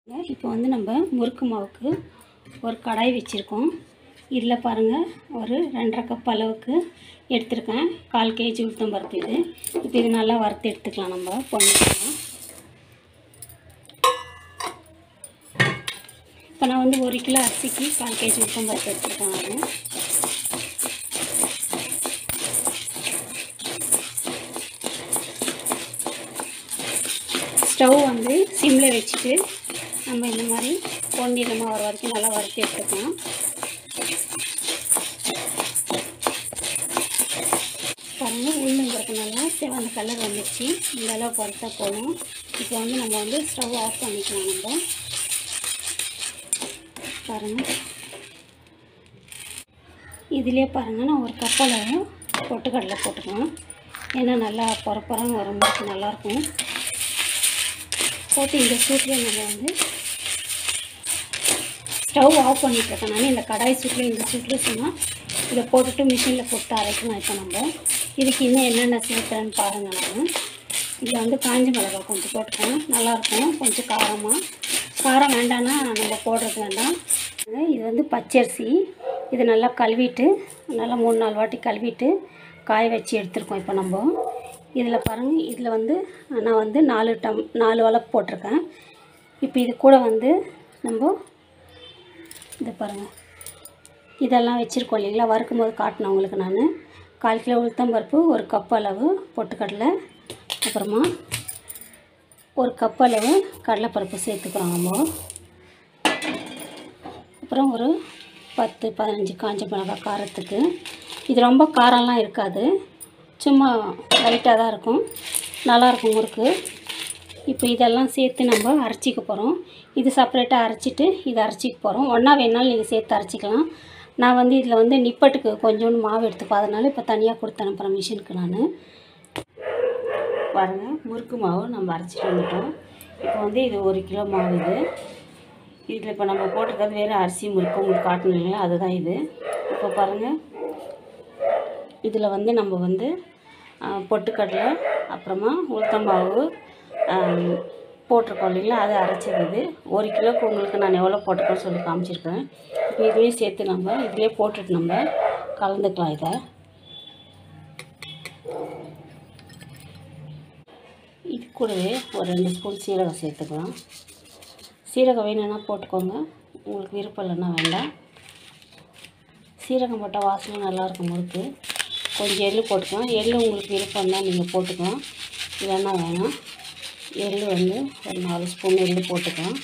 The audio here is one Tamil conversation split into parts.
இப்போ வந்து நம்ம முறுக்கு மாவுக்கு ஒரு கடாய் வச்சுருக்கோம் இதில் பாருங்கள் ஒரு ரெண்டரை கப் அளவுக்கு எடுத்திருக்கேன் கால் கேஜி உளுத்தம் பருப்பு இது இப்போ இது நல்லா வறுத்து எடுத்துக்கலாம் நம்ம பொண்ணுக்கலாம் இப்போ நான் வந்து ஒரு கிலோ அரிசிக்கு கால் கேஜி உளுத்தம் பருப்பு எடுத்துருக்கேன் நான் ஸ்டவ் வந்து சிம்மில் வச்சுட்டு நம்ம இந்த மாதிரி பொன்னிறமாக வர வரைக்கும் நல்லா வறுத்து எடுத்துக்கலாம் பாருங்கள் உளுந்தங்கிறதுனால சிவந்த கலர் வந்துடுச்சு இந்த அளவுக்கு வறுத்தா போதும் இப்போ வந்து நம்ம வந்து ஸ்டவ் ஆஃப் பண்ணிக்கலாம் நம்ம பாருங்கள் இதிலே பாருங்கள் நான் ஒரு கப்பளவு பொட்டுக்கடலை போட்டுக்கலாம் ஏன்னா நல்லா பொறப்பொறன்னு வரும்போது நல்லாயிருக்கும் போட்டு இந்த சூட்டில் நம்ம வந்து ஸ்டவ் ஆஃப் பண்ணிட்டுருக்கேன் நான் இந்த கடாய் சூட்டில் இந்த சூட்டில் சொன்னால் இதை போட்டுட்டு மிஷினில் போட்டு அரைக்கணும் இப்போ நம்ம இதுக்கு இன்னும் என்னென்ன சேர்க்குறேன்னு பாருங்கள் நான் இதில் வந்து காஞ்ச மிளகாய் கொஞ்சம் போட்டுக்கணும் நல்லாயிருக்கும் கொஞ்சம் காரமாக காரம் வேண்டாம்னா நம்ம போடுறது வேண்டாம் இது வந்து பச்சரிசி இது நல்லா கழுவிட்டு நல்லா மூணு நாலு வாட்டி கழுவிட்டு காய வச்சு எடுத்துருக்கோம் இப்போ நம்ம இதில் பாருங்கள் இதில் வந்து நான் வந்து நாலு டம் நாலு வளப்பு போட்டிருக்கேன் இப்போ இது கூட வந்து நம்ம இதை பாருங்கள் இதெல்லாம் வச்சுருக்கோம் இல்லைங்களா வறுக்கும் போது காட்டினேன் உங்களுக்கு நான் கால் கிலோ உளுத்தம்பருப்பு ஒரு கப் அளவு பொட்டுக்கடலை அப்புறமா ஒரு கப் அளவு கடலைப்பருப்பு சேர்த்துக்கிறோம் நம்ம அப்புறம் ஒரு பத்து பதினஞ்சு காஞ்ச மிளகாய் காரத்துக்கு இது ரொம்ப காரம்லாம் இருக்காது சும்மா லைட்டாக தான் இருக்கும் நல்லாயிருக்கும் முறுக்கு இப்போ இதெல்லாம் சேர்த்து நம்ம அரைச்சிக்க போகிறோம் இது செப்பரேட்டாக அரைச்சிட்டு இதை அரைச்சிக்க போகிறோம் ஒன்றா வேணாலும் நீங்கள் சேர்த்து அரைச்சிக்கலாம் நான் வந்து இதில் வந்து நிப்பட்டுக்கு கொஞ்சோண்டு மாவு எடுத்துப்போம் அதனால் இப்போ தனியாக கொடுத்து அனுப்புகிறேன் மிஷினுக்கு நான் பாருங்கள் முறுக்கு மாவு நம்ம அரைச்சிட்டு வந்துட்டோம் இப்போ வந்து இது ஒரு கிலோ மாவு இது இதில் இப்போ நம்ம போட்டிருக்கிறது வேறு அரிசி முறுக்கு உங்களுக்கு காட்டணும் இல்லைங்களா அதுதான் இது இப்போ பாருங்கள் இதில் வந்து நம்ம வந்து ஆ, பொட்டுக்கடலை அப்புறமா உளுத்தம்பாவு போட்டிருக்கோம் இல்லைங்களா அதை அரைச்சது இது ஒரு கிலோக்கு உங்களுக்கு நான் எவ்வளோ போட்டிருக்கேன்னு சொல்லி காமிச்சிருக்கேன் இப்போ இதுலேயும் சேர்த்து நம்ம இதுலேயே போட்டுட்டு நம்ம கலந்துக்கலாம் இதை இது கூடவே ஒரு ரெண்டு ஸ்பூன் சீரகம் சேர்த்துக்கலாம் சீரகம் வேணும்னா போட்டுக்கோங்க உங்களுக்கு விருப்பம் இல்லைன்னா வேண்டாம் சீரகம் போட்டால் வாசனை நல்லாயிருக்கும் முறுக்கு கொஞ்சம் எள்ளு போட்டுக்கலாம் எள்ளு உங்களுக்கு விருப்பம் தான் நீங்கள் போட்டுக்கலாம் இல்லைன்னா வேணாம் எள்ளு வந்து ஒரு நாலு ஸ்பூன் எள்ளு போட்டுக்கலாம்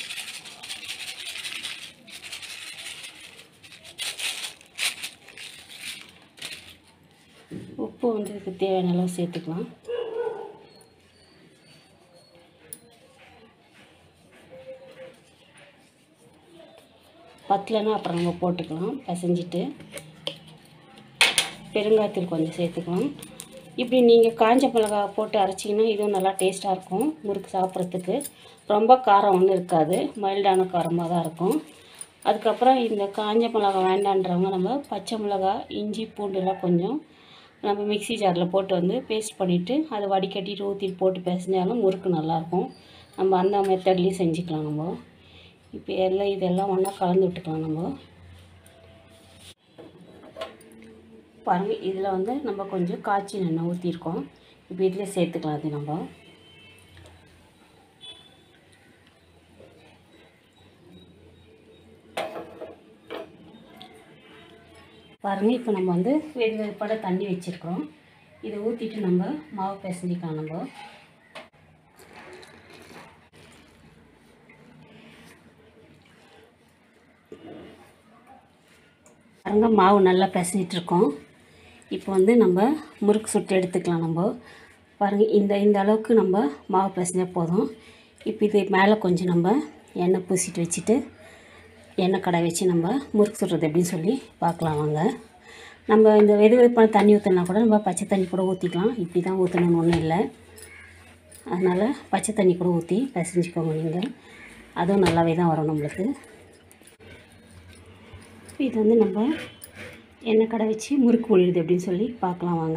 உப்பு வந்து இதுக்கு தேவையான அளவு சேர்த்துக்கலாம் பத்தலைன்னா அப்புறம் நம்ம போட்டுக்கலாம் பிசைஞ்சிட்டு பெருங்காயத்தூள் கொஞ்சம் சேர்த்துக்கலாம் இப்படி நீங்கள் காஞ்ச மிளகா போட்டு அரைச்சிங்கன்னா இதுவும் நல்லா டேஸ்ட்டாக இருக்கும் முறுக்கு சாப்பிட்றதுக்கு ரொம்ப காரம் ஒன்றும் இருக்காது மைல்டான காரமாக தான் இருக்கும் அதுக்கப்புறம் இந்த காஞ்ச மிளகா வேண்டான்றவங்க நம்ம பச்சை மிளகா இஞ்சி பூண்டுலாம் கொஞ்சம் நம்ம மிக்ஸி ஜாரில் போட்டு வந்து பேஸ்ட் பண்ணிவிட்டு அதை வடிகட்டிட்டு ஊற்றிட்டு போட்டு பிசைஞ்சாலும் முறுக்கு நல்லாயிருக்கும் நம்ம அந்த மெத்தட்லேயும் செஞ்சுக்கலாம் நம்ம இப்போ எல்லாம் இதெல்லாம் ஒன்றா கலந்து விட்டுக்கலாம் நம்ம பாருங்கள் இதில் வந்து நம்ம கொஞ்சம் காய்ச்சி எண்ணெய் ஊற்றிருக்கோம் இப்போ இதில் சேர்த்துக்கலாம் அது நம்ம பாருங்கள் இப்போ நம்ம வந்து வெது வெதுப்பட தண்ணி வச்சுருக்கிறோம் இதை ஊற்றிட்டு நம்ம மாவு பிசைஞ்சிக்கலாம் நம்ம பாருங்க மாவு நல்லா பிசைஞ்சிட்டு இருக்கோம் இப்போ வந்து நம்ம முறுக்கு சுட்டு எடுத்துக்கலாம் நம்ம பாருங்கள் இந்த இந்த அளவுக்கு நம்ம மாவு பிசைஞ்சா போதும் இப்போ இது மேலே கொஞ்சம் நம்ம எண்ணெய் பூசிட்டு வச்சுட்டு எண்ணெய் கடை வச்சு நம்ம முறுக்கு சுடுறது எப்படின்னு சொல்லி பார்க்கலாம் வாங்க நம்ம இந்த வெது வெதுப்பான தண்ணி ஊற்றினா கூட நம்ம பச்சை தண்ணி கூட ஊற்றிக்கலாம் இப்படி தான் ஊற்றணும்னு ஒன்றும் இல்லை அதனால் பச்சை தண்ணி கூட ஊற்றி பிசைஞ்சிக்கோங்க நீங்கள் அதுவும் நல்லாவே தான் வரும் நம்மளுக்கு இது வந்து நம்ம எண்ணெய் கடை வச்சு முறுக்கு ஒழியுது அப்படின்னு சொல்லி பார்க்கலாம் வாங்க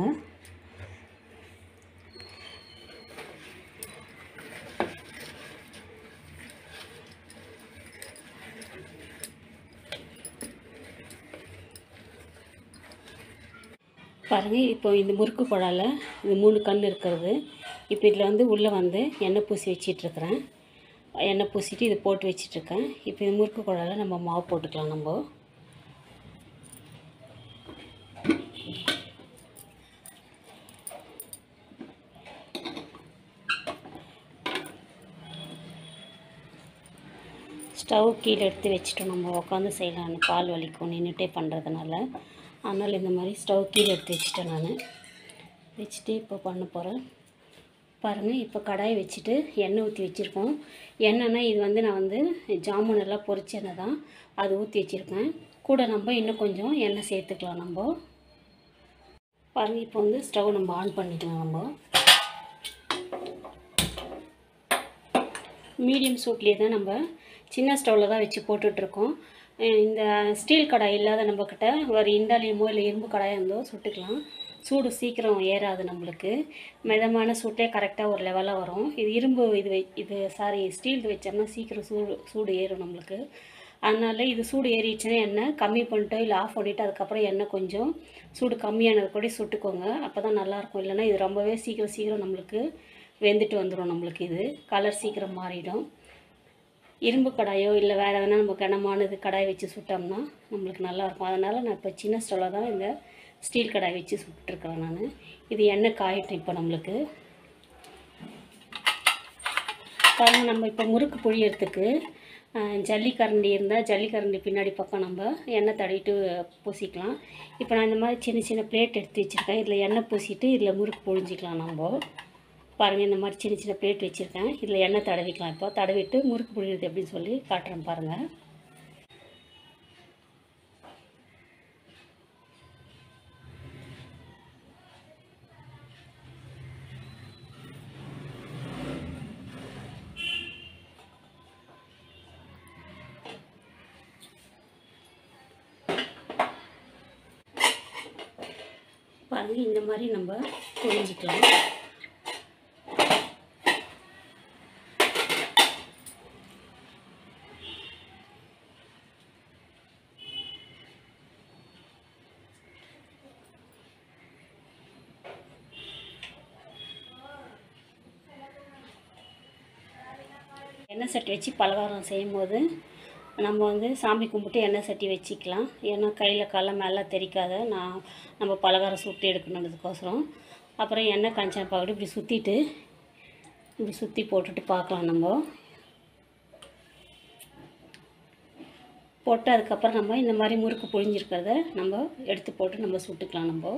பாருங்கள் இப்போ இந்த முறுக்கு குழால இது மூணு கல் இருக்கிறது இப்போ இதில் வந்து உள்ளே வந்து எண்ணெய் பூசி வச்சிட்ருக்கிறேன் எண்ணெய் பூசிட்டு இது போட்டு வச்சிட்ருக்கேன் இப்போ இந்த முறுக்கு குழால நம்ம மாவு போட்டுக்கலாம் நம்ம ஸ்டவ் கீழே எடுத்து வச்சுட்டோம் நம்ம உட்காந்து செய்யலாம் பால் வலிக்கும் நின்றுட்டே பண்ணுறதுனால அதனால் இந்த மாதிரி ஸ்டவ் கீழே எடுத்து வச்சுட்டேன் நான் வச்சுட்டு இப்போ பண்ண போகிறேன் பாருங்கள் இப்போ கடாய் வச்சுட்டு எண்ணெய் ஊற்றி வச்சுருக்கோம் எண்ணெய்னா இது வந்து நான் வந்து ஜாமுன் எல்லாம் பொரிச்ச எண்ணெய் தான் அது ஊற்றி வச்சுருக்கேன் கூட நம்ம இன்னும் கொஞ்சம் எண்ணெய் சேர்த்துக்கலாம் நம்ம பாருங்கள் இப்போ வந்து ஸ்டவ் நம்ம ஆன் பண்ணிக்கலாம் நம்ம மீடியம் சூட்லேயே தான் நம்ம சின்ன ஸ்டவ்வில் தான் வச்சு போட்டுட்ருக்கோம் அஹ் இந்த ஸ்டீல் கடாய் இல்லாத நம்மக்கிட்ட ஒரு இண்டாலியமோ இல்லை இரும்பு கடாயாக இருந்தோ சுட்டுக்கலாம் சூடு சீக்கிரம் ஏறாது நம்மளுக்கு மிதமான சூட்டே கரெக்டாக ஒரு லெவலாக வரும் இது இரும்பு இது வை இது சாரி ஸ்டீல் வச்சோம்னா சீக்கிரம் சூடு சூடு ஏறும் நம்மளுக்கு அதனால இது சூடு ஏறிடுச்சுன்னா எண்ணெய் கம்மி பண்ணிட்டோ இல்லை ஆஃப் பண்ணிவிட்டு அதுக்கப்புறம் எண்ணெய் கொஞ்சம் சூடு கம்மியானது கூட சுட்டுக்கோங்க அப்போ தான் நல்லாயிருக்கும் இல்லைன்னா இது ரொம்பவே சீக்கிரம் சீக்கிரம் நம்மளுக்கு வெந்துட்டு வந்துடும் நம்மளுக்கு இது கலர் சீக்கிரம் மாறிடும் இரும்பு கடாயோ இல்லை வேறு எதனா நம்ம கனமானது கடாய் வச்சு சுட்டோம்னா நம்மளுக்கு நல்லாயிருக்கும் அதனால் நான் இப்போ சின்ன ஸ்டவ்வில் தான் இந்த ஸ்டீல் கடாய் வச்சு சுட்டுருக்கிறேன் நான் இது எண்ணெய் காயட்டும் இப்போ நம்மளுக்கு பாருங்க நம்ம இப்போ முறுக்கு புழியறதுக்கு அஹ், ஜல்லிக்கரண்டி இருந்தால் ஜல்லிக்கரண்டி பின்னாடி பக்கம் நம்ம எண்ணெய் தடவிட்டு பூசிக்கலாம் இப்போ நான் இந்த மாதிரி சின்ன சின்ன பிளேட் எடுத்து வச்சுருக்கேன் இதில் எண்ணெய் பூசிட்டு இதில் முறுக்கு புழிஞ்சிக்கலாம் நம்ம பாருங்கள் இந்த மாதிரி சின்ன சின்ன பிளேட் வச்சுருக்கேன் இதில் எண்ணெய் தடவிக்கலாம் இப்போ தடவிட்டு முறுக்கு புழியுறது எப்படின்னு சொல்லி காட்டுறேன் பாருங்கள் பாருங்கள் இந்த மாதிரி நம்ம புழிஞ்சிக்கலாம் எண்ணெய் சட்டி வச்சு பலகாரம் செய்யும்போது நம்ம வந்து சாமி கும்பிட்டு எண்ணெய் சட்டி வச்சுக்கலாம் ஏன்னா கையில் கால மேலே தெரிக்காத நான் நம்ம பலகாரம் சுட்டு எடுக்கணுன்றதுக்கோசரம் அப்புறம் எண்ணெய் காஞ்ச பாக்கெட்டு இப்படி சுற்றிட்டு இப்படி சுற்றி போட்டுட்டு பார்க்கலாம் நம்ம போட்டு அதுக்கப்புறம் நம்ம இந்த மாதிரி முறுக்கு புழிஞ்சிருக்கிறத நம்ம எடுத்து போட்டு நம்ம சுட்டுக்கலாம் நம்ம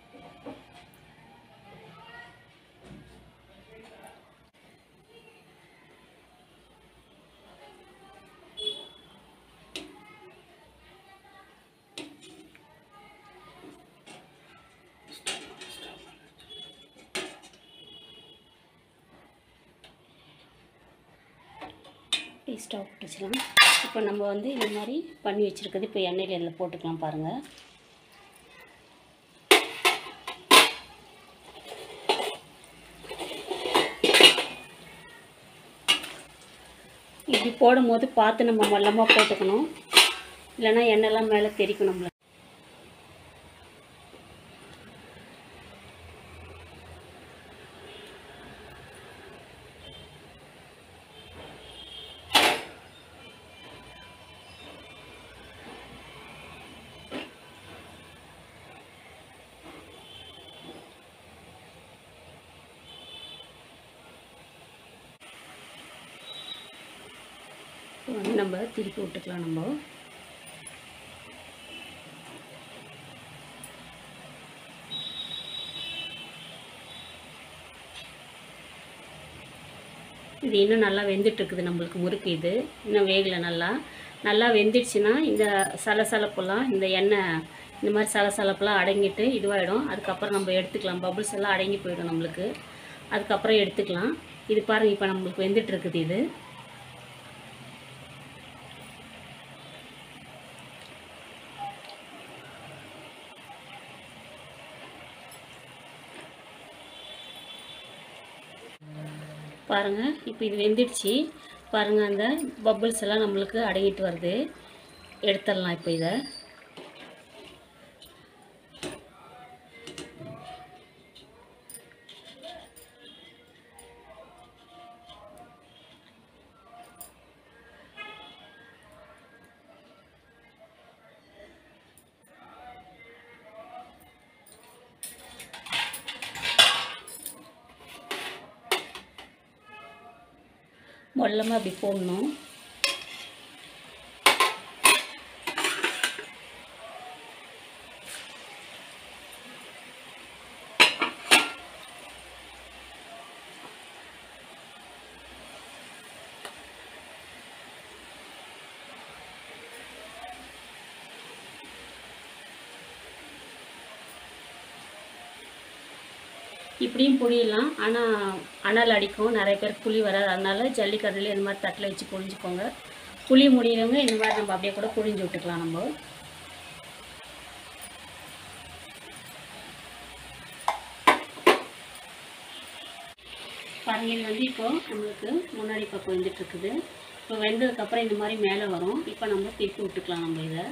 இப்படி ஸ்டவ் வச்சுக்கலாம் இப்போ நம்ம வந்து இந்த மாதிரி பண்ணி வச்சுருக்கிறது இப்போ எண்ணெயில் இதில் போட்டுக்கலாம் பாருங்கள் இப்படி போடும்போது பார்த்து நம்ம மொல்லமாக போட்டுக்கணும் இல்லைன்னா எண்ணெய்லாம் மேலே தெரிக்கும் நம்மள இப்போ வந்து நம்ம திருப்பி விட்டுக்கலாம் நம்ம இது இன்னும் நல்லா வெந்துட்டு இருக்குது நம்மளுக்கு முறுக்கு இது இன்னும் வேகலை நல்லா நல்லா வெந்துடுச்சுன்னா இந்த சலசலப்பெல்லாம் இந்த எண்ணெய் இந்த மாதிரி சலசலப்பெல்லாம் அடங்கிட்டு இதுவாகிடும் அதுக்கப்புறம் நம்ம எடுத்துக்கலாம் பபுள்ஸ் எல்லாம் அடங்கி போயிடும் நம்மளுக்கு அதுக்கப்புறம் எடுத்துக்கலாம் இது பாருங்கள் இப்போ நம்மளுக்கு வெந்துட்டு இருக்குது இது பாருங்கள் இப்போ இது வெந்துடுச்சு பாருங்கள் அந்த பபிள்ஸ் எல்லாம் நம்மளுக்கு அடங்கிட்டு வருது எடுத்துடலாம் இப்போ இதை மொல்லமாக அப்படி போடணும் இப்படியும் புளியலாம் ஆனால் அனல் அடிக்கும் நிறைய பேர் புளி வராது அதனால ஜல்லிக்கட்டில் இந்த மாதிரி தட்டில் வச்சு புழிஞ்சுக்கோங்க புளி முடியறவங்க இந்த மாதிரி நம்ம அப்படியே கூட புழிஞ்சு விட்டுக்கலாம் நம்ம பாருங்க இது வந்து இப்போ நம்மளுக்கு முன்னாடி பக்கம் வெந்துட்டு இருக்குது இப்போ வெந்ததுக்கப்புறம் இந்த மாதிரி மேலே வரும் இப்போ நம்ம திருப்பி விட்டுக்கலாம் நம்ம இதை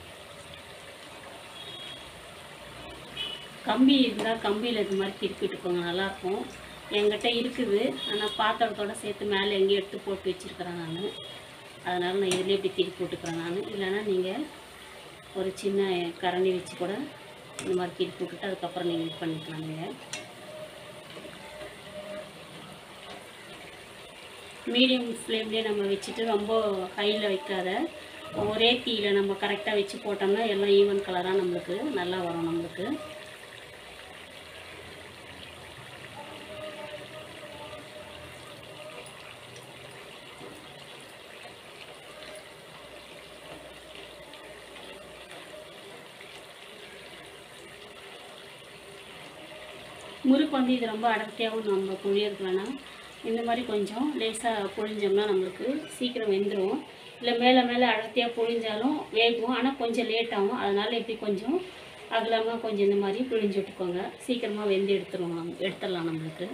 கம்பி இருந்தால் கம்பியில் இது மாதிரி திருப்பி விட்டுக்கோங்க நல்லாயிருக்கும் என்கிட்ட இருக்குது ஆனால் பாத்திரத்தோட சேர்த்து மேலே எங்கேயும் எடுத்து போட்டு வச்சுருக்கிறேன் நான் அதனால் நான் இதிலே இப்படி திருப்பி விட்டுக்கிறேன் நான் இல்லைன்னா நீங்கள் ஒரு சின்ன கரண்டி வச்சு கூட இந்த மாதிரி திருப்பி விட்டுட்டு அதுக்கப்புறம் நீங்கள் இது பண்ணிக்கலாம் நீங்கள் மீடியம் ஃப்ளேம்லேயே நம்ம வச்சுட்டு ரொம்ப ஹையில் வைக்காத ஒரே தீயில் நம்ம கரெக்டாக வச்சு போட்டோம்னா எல்லாம் ஈவன் கலராக நம்மளுக்கு நல்லா வரும் நம்மளுக்கு முறுக்கு வந்து இது ரொம்ப அடர்த்தியாகவும் நம்ம புழியறது வேணாம் இந்த மாதிரி கொஞ்சம் லேசாக புழிஞ்சோம்னா நம்மளுக்கு சீக்கிரம் வெந்துடும் இல்லை மேலே மேலே அடர்த்தியாக புழிஞ்சாலும் வேகும் ஆனால் கொஞ்சம் லேட் ஆகும் அதனால் இப்படி கொஞ்சம் அகலமாக கொஞ்சம் இந்த மாதிரி புழிஞ்சு விட்டுக்கோங்க சீக்கிரமாக வெந்து எடுத்துருவோம் நம்ம எடுத்துடலாம் நம்மளுக்கு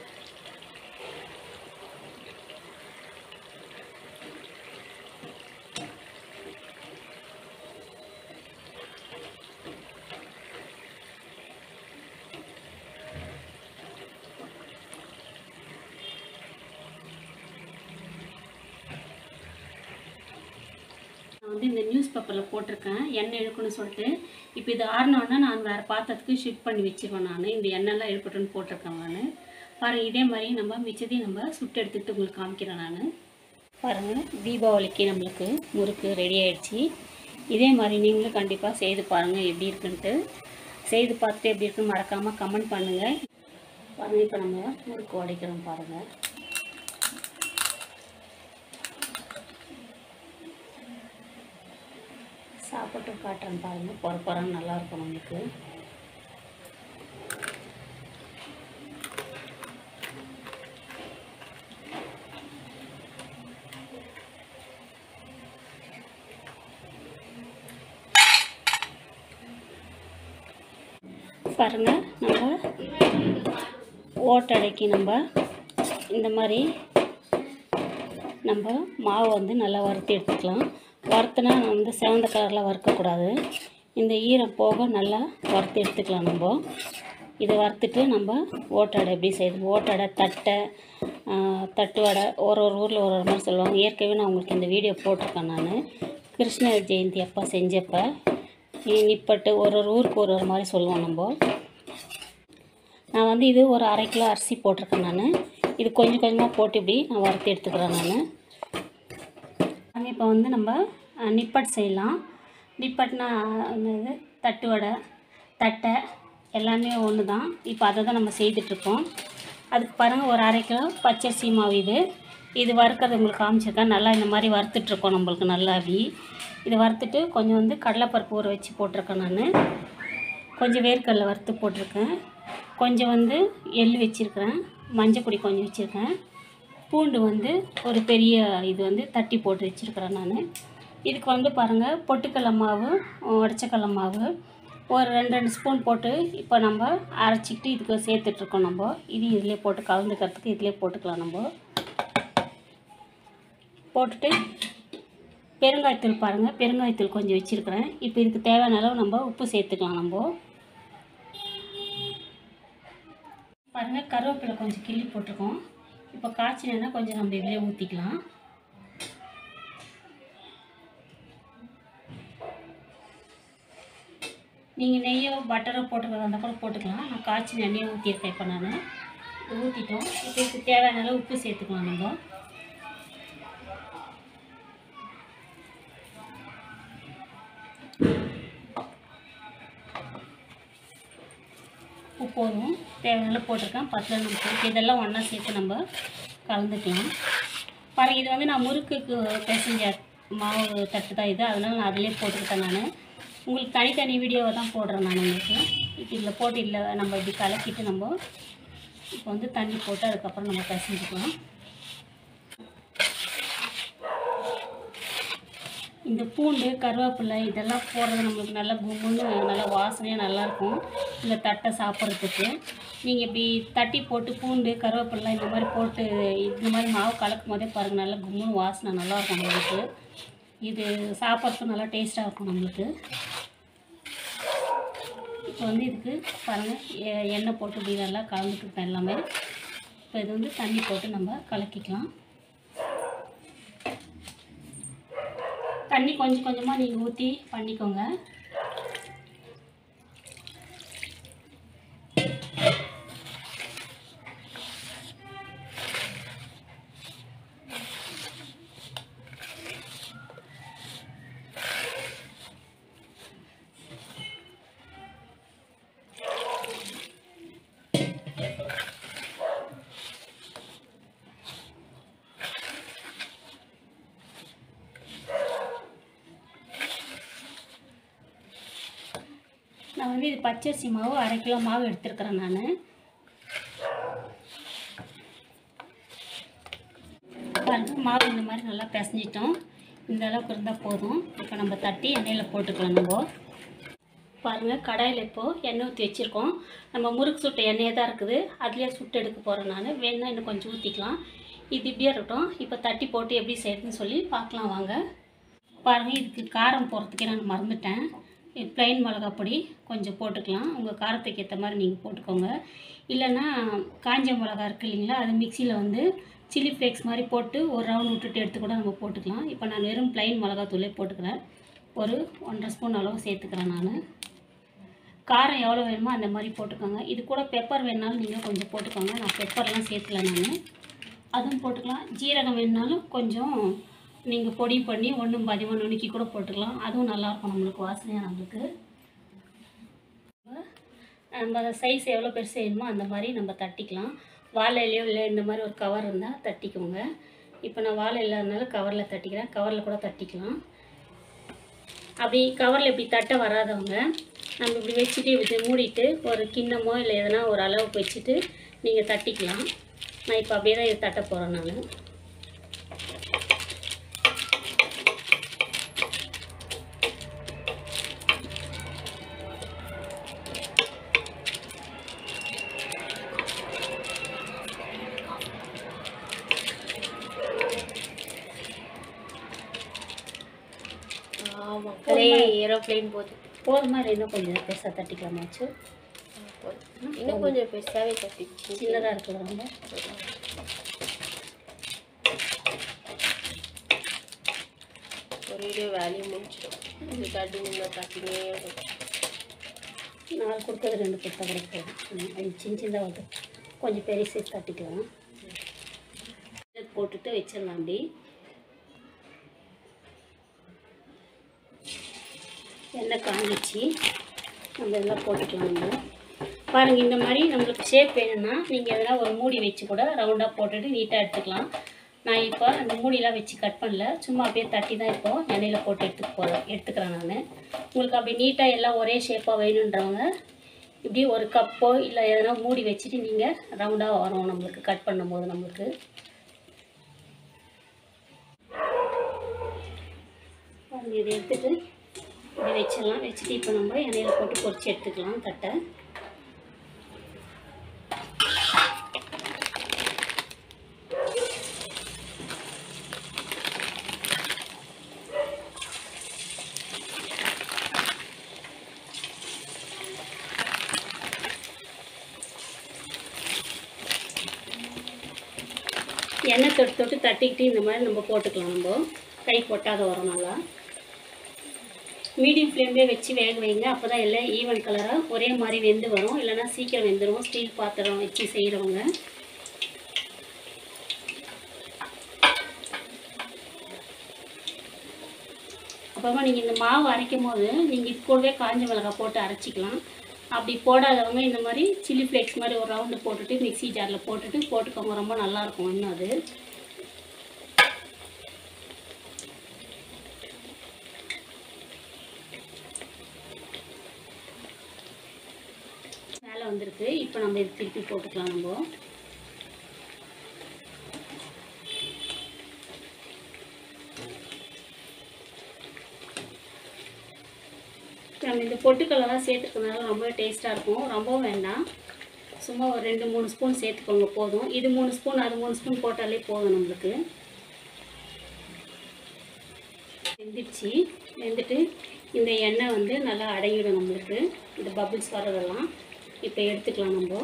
நான் வந்து இந்த நியூஸ் பேப்பரில் போட்டிருக்கேன் எண்ணெய் இழுக்கணும்னு சொல்லிட்டு இப்போ இது ஆறினோன்னா நான் வேறு பாத்திரத்துக்கு ஷிஃப்ட் பண்ணி வச்சிருவேன் நான் இந்த எண்ணெய்லாம் இழுக்கட்டும்னு போட்டிருக்கேன் நான் பாருங்கள் இதே மாதிரி நம்ம மிச்சத்தையும் நம்ம சுட்டு எடுத்துக்கிட்டு உங்களுக்கு காமிக்கிறேன் நான் பாருங்கள் தீபாவளிக்கு நம்மளுக்கு முறுக்கு ரெடி ஆயிடுச்சு இதே மாதிரி நீங்களும் கண்டிப்பாக செய்து பாருங்கள் எப்படி இருக்குன்ட்டு செய்து பார்த்துட்டு எப்படி இருக்குன்னு மறக்காமல் கமெண்ட் பண்ணுங்கள் பாருங்கள் இப்போ நம்ம முறுக்கு உடைக்கிறோம் பாருங்கள் சாப்பிட்டு காட்டுறேன் பாருங்கள் பொற பொறன்னு நல்லா இருக்கும் நம்மளுக்கு பாருங்க நம்ம ஓட்டடைக்கு நம்ம இந்த மாதிரி நம்ம மாவை வந்து நல்லா வறுத்து எடுத்துக்கலாம் வறுத்துனா வந்து செவந்த கலரில் வறுக்கக்கூடாது இந்த ஈரம் போக நல்லா வறுத்து எடுத்துக்கலாம் நம்ம இதை வறுத்துட்டு நம்ம ஓட்டடை எப்படி செய்யுது ஓட்டடை தட்டை ஆஹ், தட்டு வடை ஒரு ஒரு ஊரில் ஒரு ஒரு மாதிரி சொல்லுவாங்க ஏற்கனவே நான் உங்களுக்கு இந்த வீடியோ போட்டிருக்கேன் நான் கிருஷ்ணர் ஜெயந்தி அப்போ செஞ்சப்போ நிப்பட்டு ஒரு ஒரு ஊருக்கு ஒரு ஒரு மாதிரி சொல்லுவோம் நம்ம நான் வந்து இது ஒரு அரை கிலோ அரிசி போட்டிருக்கேன் நான் இது கொஞ்சம் கொஞ்சமாக போட்டு இப்படி நான் வறுத்து எடுத்துக்கிறேன் நான் இப்போ வந்து நம்ம அஹ், நிப்பட் செய்யலாம் நிப்பட்னா என்னது தட்டு வடை தட்டை எல்லாமே ஒன்று தான் இப்போ அதை தான் நம்ம செய்துட்ருக்கோம் அதுக்கு பாருங்கள் ஒரு அரை கிலோ பச்சரிசி மாவு இது இது வறுக்கிறது உங்களுக்கு காமிச்சிருக்கேன் நல்லா இந்த மாதிரி வறுத்துட்ருக்கோம் நம்மளுக்கு நல்லா அப்படி இது வறுத்துட்டு கொஞ்சம் வந்து கடலைப்பருப்பு ஊற வச்சு போட்டிருக்கேன் நான் கொஞ்சம் வேர்க்கடலை வறுத்து போட்டிருக்கேன் கொஞ்சம் வந்து எள் வச்சுருக்கிறேன் மஞ்சப்பொடி கொஞ்சம் வச்சுருக்கேன் பூண்டு வந்து ஒரு பெரிய இது வந்து தட்டி போட்டு வச்சுருக்கிறேன் நான் இதுக்கு வந்து பாருங்கள் பொட்டுக்கடலை மாவு உடச்சக்கடலை மாவு ஒரு ரெண்டு ரெண்டு ஸ்பூன் போட்டு இப்போ நம்ம அரைச்சிக்கிட்டு இதுக்கு சேர்த்துட்ருக்கோம் நம்ம இது இதிலே போட்டு கலந்துக்கிறதுக்கு இதிலே போட்டுக்கலாம் நம்ம போட்டுட்டு பெருங்காயத்தூள் பாருங்கள் பெருங்காயத்தூள் கொஞ்சம் வச்சுருக்கிறேன் இப்போ இதுக்கு தேவையான அளவு நம்ம உப்பு சேர்த்துக்கலாம் நம்ம பாருங்கள் கருவேப்பிலை கொஞ்சம் கிள்ளி போட்டிருக்கோம் இப்போ காய்ச்சினா கொஞ்சம் நம்ம இதிலே ஊற்றிக்கலாம் நீங்கள் நெய்யோ பட்டரோ போட்டுக்கிறதா இருந்தால் கூட போட்டுக்கலாம் நான் காய்ச்சி எண்ணெயை ஊற்றியிருக்கேன் இப்போ நான் ஊற்றிட்டோம் இப்போ இதுக்கு தேவையான அளவு உப்பு சேர்த்துக்கலாம் நம்ம உப்பு போதும் தேவையான போட்டிருக்கேன் பத்தில் நம்ம சேர்த்து இதெல்லாம் ஒன்றா சேர்த்து நம்ம கலந்துக்கலாம் பாருங்க இது வந்து நான் முறுக்குக்கு பிசைஞ்ச மாவு தட்டு தான் இது அதனால் நான் அதிலே போட்டுக்கிட்டேன் நான் உங்களுக்கு தனித்தனி வீடியோவை தான் போடுறேன் நான் உங்களுக்கு இப்போ இதில் போட்டு இல்லை நம்ம இப்படி கலக்கிட்டு நம்ம இப்போ வந்து தண்ணி போட்டு அதுக்கப்புறம் நம்ம பிசைஞ்சுக்கலாம் இந்த பூண்டு கருவேப்பிலை இதெல்லாம் போடுறது நம்மளுக்கு நல்லா கும்முன்னு நல்லா வாசனையாக நல்லாயிருக்கும் இந்த தட்டை சாப்பிட்றதுக்கு நீங்கள் இப்படி தட்டி போட்டு பூண்டு கருவேப்பிலை இந்த மாதிரி போட்டு இந்த மாதிரி மாவு கலக்கும் போதே பாருங்கள் நல்லா கும்முன்னு வாசனை நல்லாயிருக்கும் நம்மளுக்கு இது சாப்பிட்றதுக்கு நல்லா டேஸ்ட்டாக இருக்கும் நம்மளுக்கு இப்போ வந்து இதுக்கு பாருங்கள் எ- எண்ணெய் போட்டு இப்படி நல்லா கலந்துக்கிட்டேன் எல்லாமே இப்போ இது வந்து தண்ணி போட்டு நம்ம கலக்கிக்கலாம் தண்ணி கொஞ்சம் கொஞ்சமாக நீங்கள் ஊற்றி பண்ணிக்கோங்க நான் வந்து இது பச்சரிசி மாவு அரை கிலோ மாவு எடுத்துருக்கிறேன் நான் பாருங்க மாவு இந்த மாதிரி நல்லா பிசைஞ்சிட்டோம் இந்த அளவுக்கு இருந்தால் போதும் இப்போ நம்ம தட்டி எண்ணெயில் போட்டுக்கலாம் நம்ம பாருங்கள் கடாயில் இப்போது எண்ணெய் ஊற்றி வச்சுருக்கோம் நம்ம முறுக்கு சுட்ட எண்ணெயே தான் இருக்குது அதுலேயே சுட்டு எடுக்க போகிறேன் நான் வேணும்னா இன்னும் கொஞ்சம் ஊற்றிக்கலாம் இது இப்படியே இருக்கட்டும் இப்போ தட்டி போட்டு எப்படி செய்யறதுன்னு சொல்லி பார்க்கலாம் வாங்க பாருங்கள் இதுக்கு காரம் போடுறதுக்கே நான் மறந்துட்டேன் இது ப்ளைன் மிளகாப் பொடி கொஞ்சம் போட்டுக்கலாம் உங்கள் காரத்துக்கு ஏற்ற மாதிரி நீங்கள் போட்டுக்கோங்க இல்லைன்னா காஞ்ச மிளகா இருக்கு இல்லைங்களா அது மிக்சியில் வந்து சில்லி ஃப்ளேக்ஸ் மாதிரி போட்டு ஒரு ரவுண்ட் விட்டுட்டு எடுத்து கூட நம்ம போட்டுக்கலாம் இப்போ நான் வெறும் ப்ளைன் மிளகாத்தூளே போட்டுக்கிறேன் ஒரு ஒன்றரை ஸ்பூன் அளவு சேர்த்துக்கிறேன் நான் காரம் எவ்வளோ வேணுமோ அந்த மாதிரி போட்டுக்கோங்க இது கூட பெப்பர் வேணுனாலும் நீங்கள் கொஞ்சம் போட்டுக்கோங்க நான் பெப்பர்லாம் சேர்த்துல நான் அதுவும் போட்டுக்கலாம் ஜீரகம் வேணுனாலும் கொஞ்சம் நீங்கள் பொடி பண்ணி ஒன்றும் பதிமூணு நுணுக்கி கூட போட்டுக்கலாம் அதுவும் நல்லாயிருக்கும் நம்மளுக்கு வாசனையாக நம்மளுக்கு நம்ம சைஸ் எவ்வளோ பெருசு வேணுமோ அந்த மாதிரி நம்ம தட்டிக்கலாம் வாழை இலையோ இல்லை இந்த மாதிரி ஒரு கவர் இருந்தால் தட்டிக்கோங்க இப்போ நான் வாழை இல்லாதனால கவரில் தட்டிக்கிறேன் கவரில் கூட தட்டிக்கலாம் அப்படி கவரில் இப்படி தட்ட வராதவங்க நம்ம இப்படி வச்சுட்டு இப்படி மூடிட்டு ஒரு கிண்ணமோ இல்லை எதனா ஒரு அளவுக்கு வச்சுட்டு நீங்கள் தட்டிக்கலாம் நான் இப்போ அப்படியே தான் இது தட்ட போகிறேன் நான் ஆமாம் மக்களே ஏரோப்ளேன் போகுது போதுமா இல்லை இன்னும் கொஞ்சம் பெருசாக தட்டிக்கலாமாச்சு போதும். இன்னும் கொஞ்சம் பெருசாகவே தட்டிச்சு சின்னதாக இருக்குது ரொம்ப ஒரு வீடியோ வேல்யூ முடிச்சிடும் இது தட்டி நின்று தட்டினே இருக்கும் நாலு கொடுத்தது ரெண்டு கொடுத்தா கூட போதும் ம், அது சின்ன சின்னதாக வருது கொஞ்சம் பெரிய சைஸ் தட்டிக்கலாம் இதை போட்டுட்டு வச்சிடலாம் அப்படி எண்ணெய் காஞ்சிச்சு நம்ம இதெல்லாம் போட்டுக்கலாம் நம்ம பாருங்கள் இந்த மாதிரி நம்மளுக்கு ஷேப் வேணும்னா நீங்கள் எதனா ஒரு மூடி வச்சு கூட ரவுண்டாக போட்டுட்டு நீட்டாக எடுத்துக்கலாம் நான் இப்போ அந்த மூடியெலாம் வச்சு கட் பண்ணல சும்மா அப்படியே தட்டி தான் இப்போ எண்ணெயில் போட்டு எடுத்துக்க போகிறேன் எடுத்துக்கிறேன் நான் உங்களுக்கு அப்படி நீட்டாக எல்லாம் ஒரே ஷேப்பாக வேணுன்றவங்க இப்படி ஒரு கப்போ இல்லை எதனா மூடி வச்சுட்டு நீங்கள் ரவுண்டாக வரும் நம்மளுக்கு கட் பண்ணும்போது நம்மளுக்கு பாருங்க, இதை எடுத்துட்டு இப்படி வச்சிடலாம் வச்சுட்டு இப்போ நம்ம எண்ணெயில் போட்டு பொரிச்சு எடுத்துக்கலாம் தட்டை எண்ணெய் தொட்டு தொட்டு தட்டிக்கிட்டு இந்த மாதிரி நம்ம போட்டுக்கலாம் நம்ம கை கொட்டாத வரும் நல்லா மீடியம் ஃப்ளேம்லேயே வச்சு வேக வைங்க அப்போ தான் எல்லாம் ஈவன் கலராக ஒரே மாதிரி வெந்து வரும் இல்லைன்னா சீக்கிரம் வெந்துடும் ஸ்டீல் பாத்திரம் வச்சு செய்கிறவங்க அப்புறமா நீங்கள் இந்த மாவு அரைக்கும் போது நீங்கள் இது கூடவே காஞ்ச மிளகாய் போட்டு அரைச்சிக்கலாம் அப்படி போடாதவங்க இந்த மாதிரி சில்லி ஃப்ளேக்ஸ் மாதிரி ஒரு ரவுண்டு போட்டுட்டு மிக்ஸி ஜாரில் போட்டுட்டு போட்டுக்கோங்க ரொம்ப நல்லாயிருக்கும் இன்னும் அது மேலே வந்திருக்கு இப்போ நம்ம இது திருப்பி போட்டுக்கலாம் நம்ம நம்ம இந்த பொட்டுக்கல்லாம் சேர்த்துக்கிறதுனால ரொம்ப டேஸ்ட்டாக இருக்கும் ரொம்பவும் வேண்டாம் சும்மா ஒரு ரெண்டு மூணு ஸ்பூன் சேர்த்துக்கோங்க போதும் இது மூணு ஸ்பூன் அது மூணு ஸ்பூன் போட்டாலே போதும் நம்மளுக்கு வெந்துடுச்சு வெந்துட்டு இந்த எண்ணெய் வந்து நல்லா அடங்கிடும் நம்மளுக்கு இந்த பபிள்ஸ் வரதெல்லாம் இப்போ எடுத்துக்கலாம் நம்ம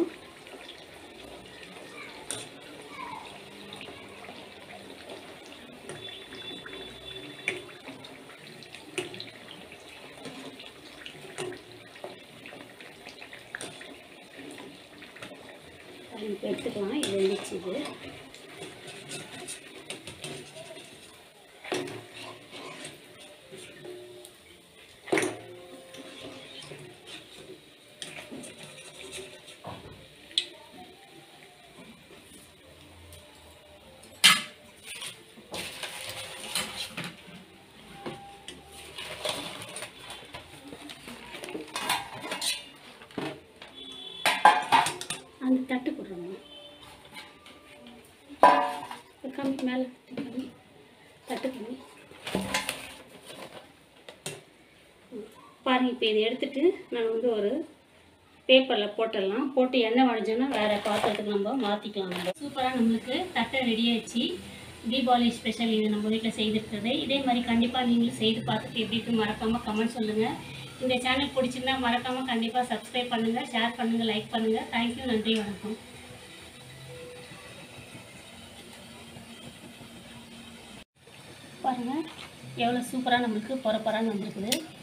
அது இப்போ எடுத்துக்கலாம் இது வெந்துச்சு இது அந்த தட்டு போடுறோம்மா கம்மி மேலே கம்மி தட்டு கம்மி ம். பாருங்க இப்போ இதை எடுத்துட்டு நான் வந்து ஒரு பேப்பரில் போட்டுடலாம் போட்டு எண்ணெய் வடிஞ்சோன்னா வேறு பாத்திரத்துக்கு நம்ம மாற்றிக்கலாம் நம்ம சூப்பராக நம்மளுக்கு தட்டை ரெடி ஆயிடுச்சு தீபாவளி ஸ்பெஷல் இது நம்ம வீட்டில் செய்திருக்கிறது இதே மாதிரி கண்டிப்பாக நீங்களும் செய்து பார்த்துட்டு எப்படி இருக்கு மறக்காமல் கமெண்ட் சொல்லுங்கள் இந்த சேனல் பிடிச்சிருந்தா மறக்காமல் கண்டிப்பாக சப்ஸ்கிரைப் பண்ணுங்கள் ஷேர் பண்ணுங்கள் லைக் பண்ணுங்கள் தேங்க்யூ நன்றி வணக்கம் பாருங்கள் எவ்வளோ சூப்பராக நம்மளுக்கு பொற பொறான்னு வந்திருக்குது